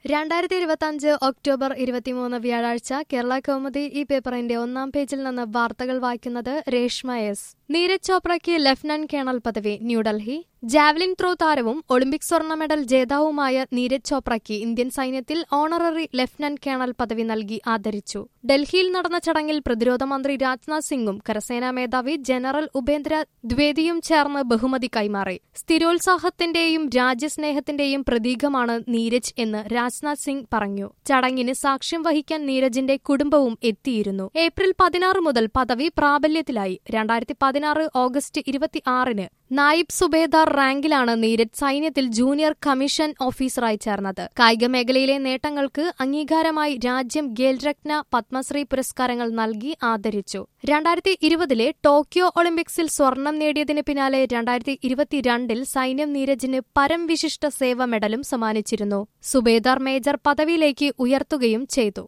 രണ്ടായിരത്തി ഇരുപത്തിയഞ്ച് ഒക്ടോബർ ഇരുപത്തിമൂന്ന് വ്യാഴാഴ്ച കേരള കൗമുദി ഈ പേപ്പറിന്റെ ഒന്നാം പേജിൽ നിന്ന് വാർത്തകൾ വായിക്കുന്നത് രേഷ്മ എസ് നീരജ് ചോപ്രയ്ക്ക് ലഫ്റ്റനന്റ് കേണൽ പദവി ന്യൂഡൽഹി ജാവലിൻ ത്രോ താരവും ഒളിമ്പിക് സ്വർണ്ണ മെഡൽ ജേതാവുമായ നീരജ് ചോപ്രയ്ക്ക് ഇന്ത്യൻ സൈന്യത്തിൽ ഓണററി ലഫ്റ്റനന്റ് കേണൽ പദവി നൽകി ആദരിച്ചു ഡൽഹിയിൽ നടന്ന ചടങ്ങിൽ പ്രതിരോധ മന്ത്രി രാജ്നാഥ് സിംഗും കരസേനാ മേധാവി ജനറൽ ഉപേന്ദ്ര ദ്വേദിയും ചേർന്ന് ബഹുമതി കൈമാറി സ്ഥിരോത്സാഹത്തിന്റെയും രാജ്യസ്നേഹത്തിന്റെയും പ്രതീകമാണ് നീരജ് എന്ന് രാജ്നാഥ് സിംഗ് പറഞ്ഞു ചടങ്ങിന് സാക്ഷ്യം വഹിക്കാൻ നീരജിന്റെ കുടുംബവും എത്തിയിരുന്നു ഏപ്രിൽ പതിനാറ് മുതൽ പദവി പ്രാബല്യത്തിലായി രണ്ടായിരത്തി പതിനാറ് ഓഗസ്റ്റ് ഇരുപത്തിയാറിന് നായിബ് സുബേദാർ റാങ്കിലാണ് നീരജ് സൈന്യത്തിൽ ജൂനിയർ കമ്മീഷൻ ഓഫീസറായി ചേർന്നത് കായിക മേഖലയിലെ നേട്ടങ്ങൾക്ക് അംഗീകാരമായി രാജ്യം ഖേൽരത്ന പത്മശ്രീ പുരസ്കാരങ്ങൾ നൽകി ആദരിച്ചു രണ്ടായിരത്തി ഇരുപതിലെ ടോക്കിയോ ഒളിമ്പിക്സിൽ സ്വർണം നേടിയതിന് പിന്നാലെ രണ്ടായിരത്തി ഇരുപത്തിരണ്ടിൽ സൈന്യം നീരജിന് പരംവിശിഷ്ട സേവ മെഡലും സമ്മാനിച്ചിരുന്നു സുബേദാർ മേജർ പദവിയിലേക്ക് ഉയർത്തുകയും ചെയ്തു